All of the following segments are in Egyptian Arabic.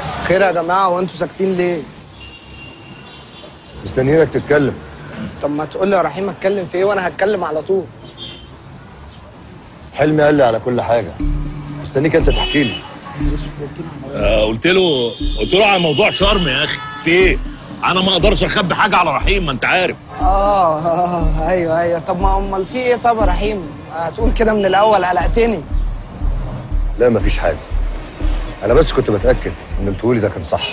خير يا جماعه وانتوا ساكتين ليه مستنيينك تتكلم طب ما تقول لي يا رحيم اتكلم في ايه وانا هتكلم على طول حلمي قال لي على كل حاجه مستنيك انت تحكي لي آه قلت له قلت له على موضوع شرم يا اخي في ايه انا ما اقدرش اخبي حاجه على رحيم ما انت عارف اه اه ايوه ايوه طب ما امال في ايه طب يا رحيم هتقول كده من الاول قلقتني لا مفيش حاجه انا بس كنت بتاكد ان اللي بتقولي ده كان صح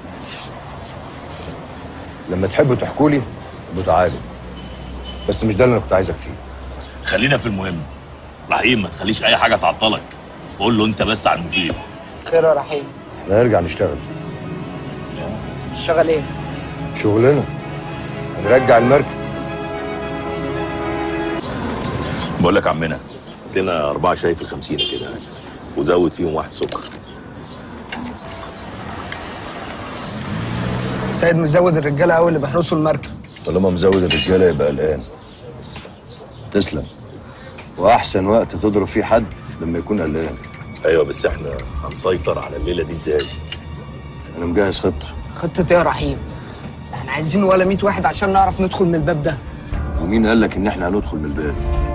لما تحبوا تحكوا لي ابقوا تعالوا بس مش ده اللي انا كنت عايزك فيه خلينا في المهم رحيم ما تخليش اي حاجه تعطلك قول له انت بس على المفيد خير يا رحيم احنا هنرجع نشتغل شغال ايه شغلنا هنرجع المركب بقول لك عمنا هات لنا اربعه شاي في الخمسينه كده وزود فيهم واحد سكر سيد مزود الرجاله قوي اللي بيحرسوا المركب طالما مزود الرجاله يبقى قلقان تسلم واحسن وقت تضرب فيه حد لما يكون قلقان ايوه بس احنا هنسيطر على الليله دي ازاي انا مجهز خطه خطه ايه يا رحيم احنا عايزين ولا 100 واحد عشان نعرف ندخل من الباب ده ومين قال لك ان احنا هندخل من الباب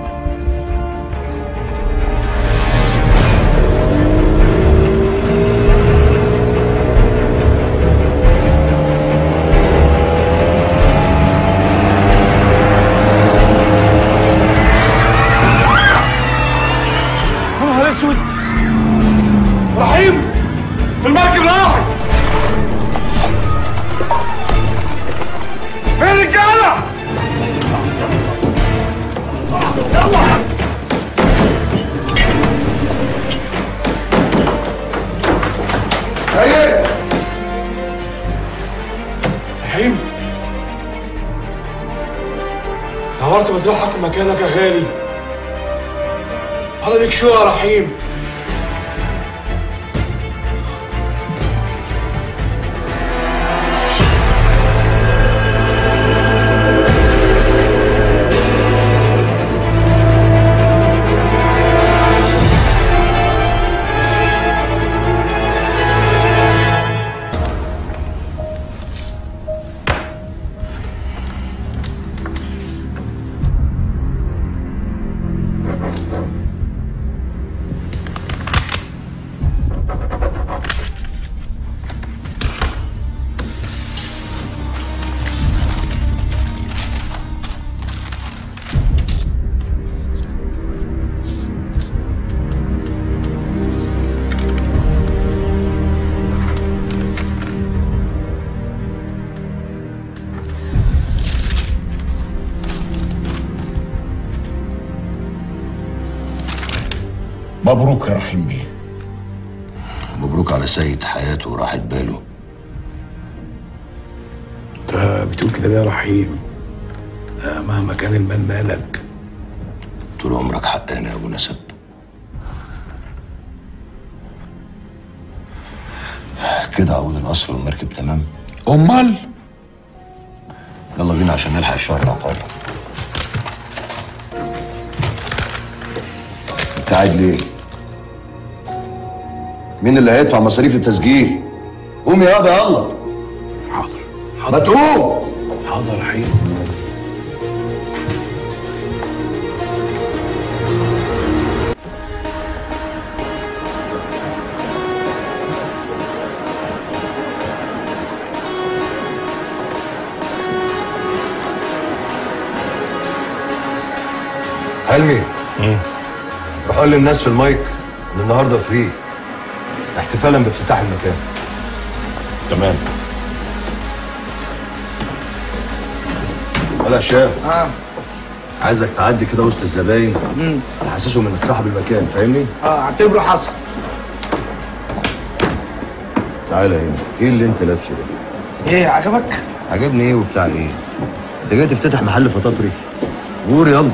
يا نهار اسود رحيم المركب راحت فين الرجاله؟ يلا سيد رحيم نورت مطرحك مكانك يا غالي الله ليك شو يا رحيم مبروك يا رحيم بيه مبروك على سيد حياته وراحت باله انت بتقول كده ليه يا رحيم ده مهما كان المال مالك طول عمرك حقاني يا ابو نسب كده عود القصر والمركب تمام امال يلا بينا عشان نلحق الشهر العقاري انت قاعد ليه؟ مين اللي هيدفع مصاريف التسجيل؟ قوم يا ابا يلا حاضر ما تقوم حاضر يا رحيم حلمي روح قول للناس في المايك ان النهارده فري احتفالا بافتتاح المكان تمام ولا شاب اه عايزك تعدي كده وسط الزباين تحسسهم انك صاحب المكان فاهمني؟ اه اعتبره حصل تعالى هنا ايه اللي انت لابسه ده؟ ايه عجبك عجبني ايه وبتاع ايه؟ انت جاي تفتتح محل فطاطري؟ قول يلا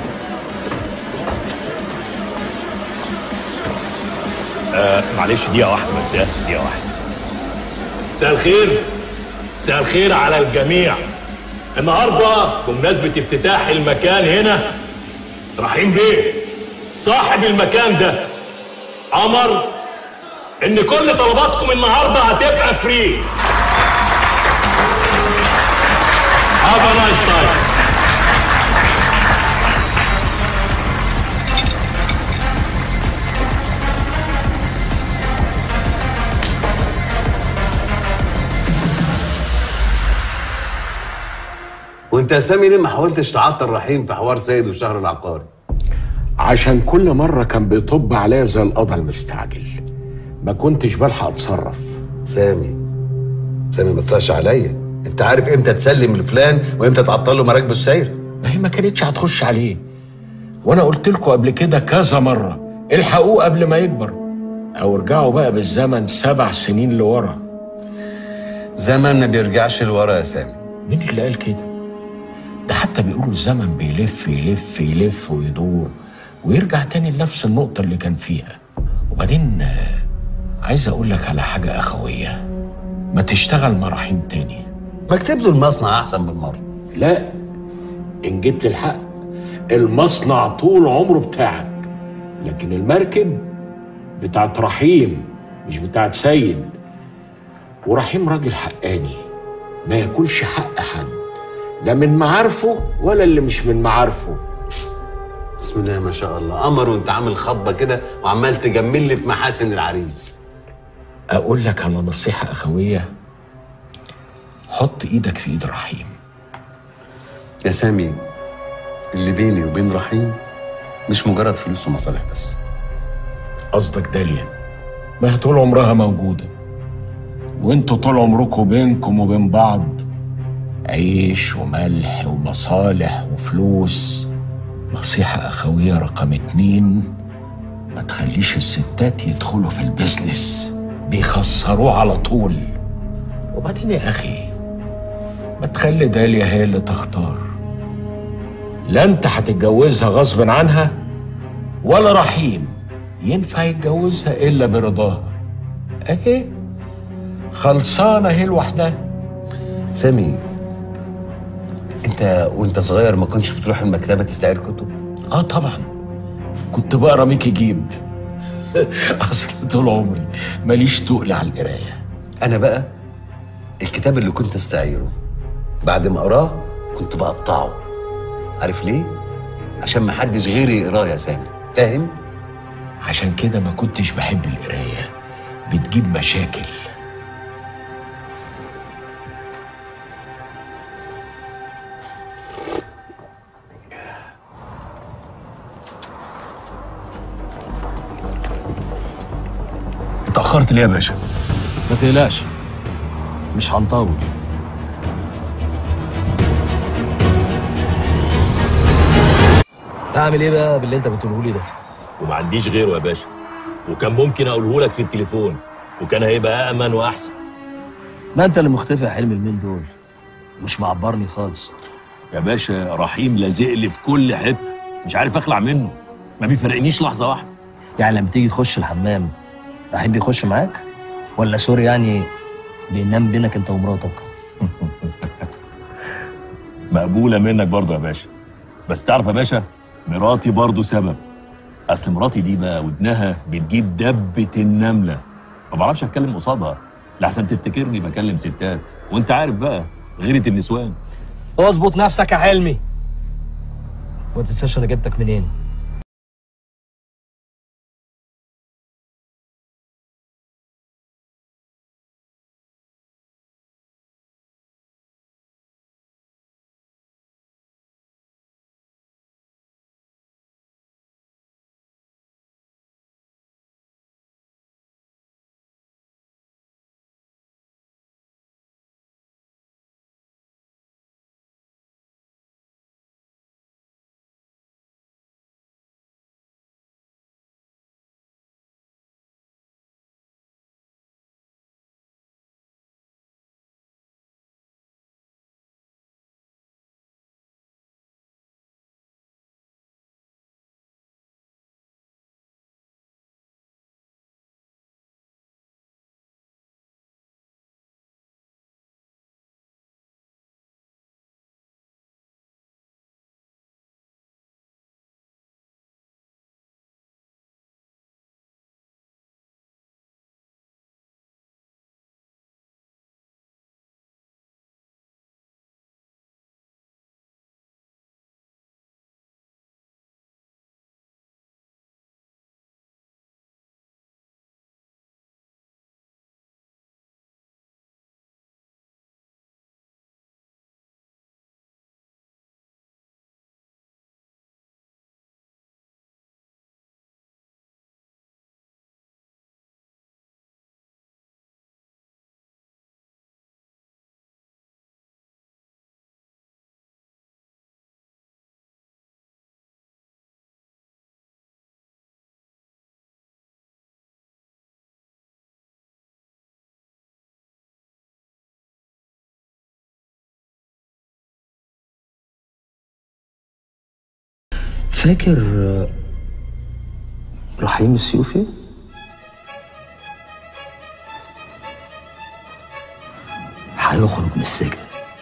آه معلش دقيقه واحده بس يا دقيقه واحده مساء الخير مساء الخير على الجميع النهارده بمناسبه افتتاح المكان هنا رحيم بيه صاحب المكان ده امر ان كل طلباتكم النهارده هتبقى فري Have a nice time. وانت يا سامي ليه ما حاولتش تعطل رحيم في حوار سيد والشهر العقاري عشان كل مرة كان بيطب عليا زي القضا المستعجل ما كنتش بلحق اتصرف سامي سامي ما تصحش عليا انت عارف امتى تسلم لفلان وامتى تعطل له مراكبه السير ما هي ما كانتش هتخش عليه وانا قلت لكم قبل كده كذا مرة الحقوه قبل ما يكبر او ارجعوا بقى بالزمن سبع سنين لورا زمن ما بيرجعش لورا يا سامي مين اللي قال كده ده حتى بيقولوا الزمن بيلف يلف يلف ويدور ويرجع تاني لنفس النقطة اللي كان فيها وبعدين آه، عايز اقول لك على حاجة اخوية ما تشتغل مع رحيم تاني ما اكتب له المصنع احسن بالمره لا ان جبت الحق المصنع طول عمره بتاعك لكن المركب بتاعت رحيم مش بتاعت سيد ورحيم راجل حقاني ما ياكلش حق حد لا من معارفه ولا اللي مش من معارفه بسم الله ما شاء الله قمر وانت عامل خطبه كده وعمال تجمل لي في محاسن العريس اقول لك على نصيحة اخوية حط ايدك في ايد رحيم يا سامي اللي بيني وبين رحيم مش مجرد فلوس ومصالح بس قصدك داليا ما هي طول عمرها موجودة وانتوا طول عمركم بينكم وبين بعض عيش وملح ومصالح وفلوس نصيحة أخوية رقم اتنين ما تخليش الستات يدخلوا في البيزنس بيخسروه على طول وبعدين يا أخي ما تخلي داليا هي اللي تختار لا انت هتتجوزها غصب عنها ولا رحيم ينفع يتجوزها الا برضاها اهي خلصانه اهي لوحدها سامي انت وانت صغير ما كنتش بتروح المكتبه تستعير كتب اه طبعا كنت بقرا ميكي جيب اصل طول عمري ماليش تقل على القرايه انا بقى الكتاب اللي كنت استعيره بعد ما اقراه كنت بقطعه عارف ليه عشان ما حدش غيري يقراه يا سامي فاهم عشان كده ما كنتش بحب القرايه بتجيب مشاكل اتأخرت ليه يا باشا؟ ما تقلقش مش هنطول اعمل ايه بقى باللي انت بتقوله لي ده وما عنديش غيره يا باشا وكان ممكن اقوله لك في التليفون وكان هيبقى أأمن وأحسن ما انت اللي مختفي يا حلمي اليومين دول مش معبرني خالص يا باشا رحيم لازق لي في كل حتة مش عارف أخلع منه ما بيفرقنيش لحظة واحدة يعني لما تيجي تخش الحمام رحيم بيخش معاك ولا سوري يعني بينام بينك انت ومراتك مقبولة منك برضه يا باشا بس تعرف يا باشا مراتي برضه سبب أصل مراتي دي بقى ودنها بتجيب دبة النملة ما بعرفش أتكلم قصادها لحسن تفتكرني بكلم ستات وأنت عارف بقى غيرة النسوان اظبط نفسك يا حلمي وما تنساش انا جبتك منين فاكر آه، رحيم السيوفي؟ هيخرج من السجن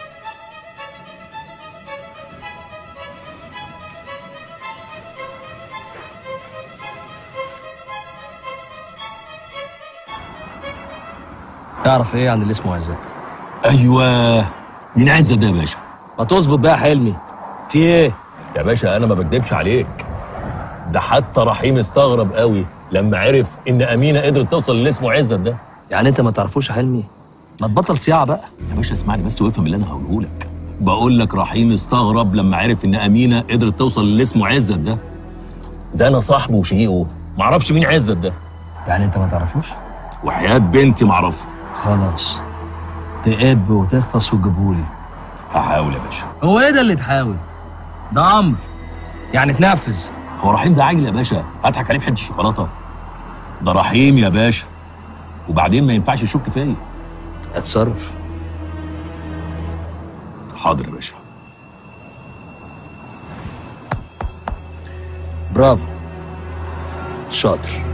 تعرف ايه عن اللي اسمه عزت؟ ايوه مين عزت ده يا باشا ما تظبط بقى يا حلمي في ايه؟ يا باشا انا ما بكدبش عليك ده حتى رحيم استغرب قوي لما عرف ان امينه قدرت توصل للي اسمه عزت ده يعني انت ما تعرفوش يا حلمي؟ ما تبطل صياعه بقى يا باشا اسمعني بس وافهم اللي انا هقوله لك بقول لك رحيم استغرب لما عرف ان امينه قدرت توصل للي اسمه عزت ده ده انا صاحبه وشقيقه معرفش مين عزت ده يعني انت ما تعرفوش؟ وحياه بنتي معرفه خلاص تقب وتغطس وتجيبهولي هحاول يا باشا هو ايه ده اللي تحاول؟ ده امر يعني تنفذ هو رحيم ده عاجل يا باشا هضحك عليه بحته الشوكولاته ده رحيم يا باشا وبعدين ما ينفعش يشك فيا اتصرف حاضر يا باشا برافو شاطر